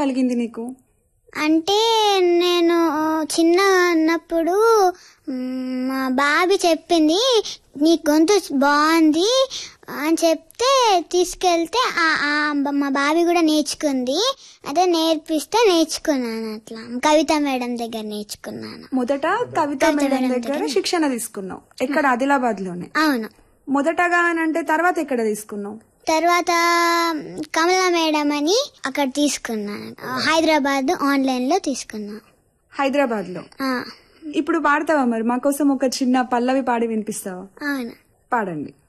కలిగింది నీకు అంటే నేను చిన్నగా ఉన్నప్పుడు మ్, మా బాబీ చెప్పింది నీ గొంతు బాగుంది అని చెప్తే తీసుకెళ్తే ఆ- ఆ మా బాబీ కూడా నేర్చుకుంది అదే నేర్పిస్తే నేర్చుకున్నాను అట్లా కవిత మేడం దగ్గర నేర్చుకున్నాను మొదట కవిత మేడం దగ్గర శిక్షణ తీసుకున్నావు ఎక్కడ ఆదిలాబాద్ లోనే అవును మొదటగా అని అంటే తర్వాత ఎక్కడ తీసుకున్నావు తర్వాత కమలా మేడం అని అక్కడ తీసుకున్నాను హైదరాబాద్ ఆన్లైన్ లో తీసుకున్నాను హైదరాబాద్ లో ఆ, ఇప్పుడు పాడతావా మరి మా కోసం ఒక చిన్న పల్లవి పాడి వినిపిస్తావా అవును పాడండి